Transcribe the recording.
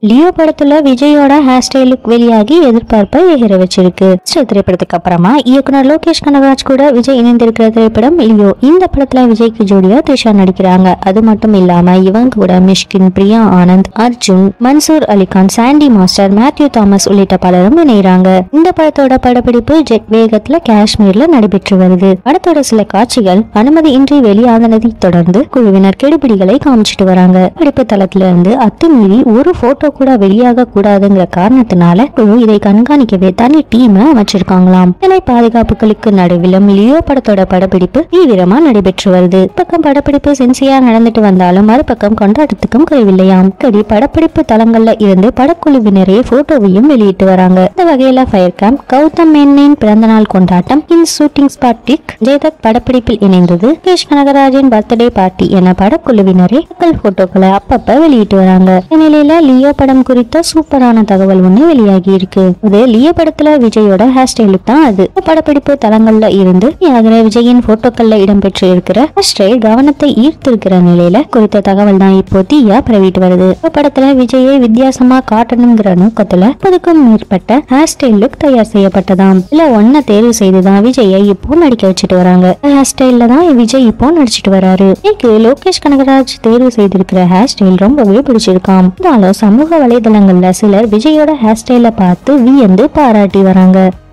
Leo படத்துல விஜயோட hair style look வெளியாகி எதிர்பார்ப்பை எகிற வச்சிருக்கு சில திரைப்படத்துக்கு அப்புறமா இயக்குனர் லோகேஷ் கனகராஜ் கூட விஜய் இணைந்திருக்கிற திரைப்படம் லியோ இந்த படத்துல விஜய்க்கு ஜோடியா த்ரிஷா நடிக்கிறாங்க அது மட்டும் இல்லாம இவங்க கூட மிஷ்கின் பிரியா ஆனந்த் அர்ஜுன் மன்சூர் அலிகான் சாண்டி மாஸ்டர் மேத்யூ தாமஸ் உள்ளிட்ட பலரும் இணைகிறாங்க இந்த படத்தோட படப்பிடிப்பு ஜெட் வேகத்துல காஷ்மீர்ல நடைபெற்று வருது படத்தோட சில காட்சிகள் அனுமதியின்றி வெளியானதை தொடர்ந்து குழுவினர் கெடுபிடிகளை காமிச்சிட்டு வராங்க படிப்பு தளத்துல இருந்து அத்துமீறி ஒரு போட்டோ கூட வெளியாக கூடாதுங்கிற காரணத்தினால குழு இதை கண்காணிக்கவே தனி டீம் அமைச்சிருக்காங்களாம் இத்தனை பாதுகாப்புகளுக்கு நடுவிலும் லியோ படத்தோட படப்பிடிப்பு தீவிரமா நடைபெற்று வருது பக்கம் படப்பிடிப்பு சென்சியா நடந்துட்டு வந்தாலும் மறுபக்கம் கொண்டாட்டத்துக்கும் குறைவில்லையாம் கடி படப்பிடிப்பு தளங்கள்ல இருந்து படக்குழுவினரே போட்டோவையும் வெளியிட்டு வராங்க இந்த வகையில ஃபயர் கேம்ப் கௌதம் மேனனின் பிறந்தநாள் கொண்டாட்டம் இன் ஷூட்டிங் ஸ்பாட் டிக் ஜெயதத் படப்பிடிப்பில் இணைந்தது கேஷ் கனகராஜின் பர்த்டே பார்ட்டி என படக்குழுவினரே மக்கள் போட்டோக்களை அப்பப்ப வெளியிட்டு வராங்க இந்நிலையில லியோ படம் குறித்த சூப்பரான தகவல் ஒண்ணு வெளியாகி இருக்கு அது லியோ படத்துல விஜயோட ஹேர் ஸ்டைலுக்கு தான் அது படப்பிடிப்பு தளங்கள்ல இருந்து வெளியாகிற விஜயின் போட்டோக்கள்ல இடம்பெற்று இருக்கிற ஹேர் ஸ்டைல் கவனத்தை ஈர்த்திருக்கிற நிலையில குறித்த தகவல் தான் இப்போ தீயா பரவிட்டு வருது இந்த படத்துல விஜயை வித்தியாசமா காட்டணுங்கிற நோக்கத்துல முப்பதுக்கும் மேற்பட்ட ஹேர் ஸ்டைல் லுக் தயார் செய்யப்பட்டதாம் இல்ல ஒன்ன தேர்வு செய்துதான் விஜயை இப்போ நடிக்க வச்சுட்டு வராங்க ஹேர் ஸ்டைல்ல தான் விஜய் இப்போ நடிச்சிட்டு வராரு எனக்கு லோகேஷ் கனகராஜ் தேர்வு செய்திருக்கிற ஹேர் ஸ்டைல் ரொம்பவே பிடிச்சிருக்காம் இருந்தாலும் சமூக வலைதளங்கள்ல சிலர் விஜயோட ஹேர் ஸ்டைல பார்த்து வியந்து பாராட்டி வராங்க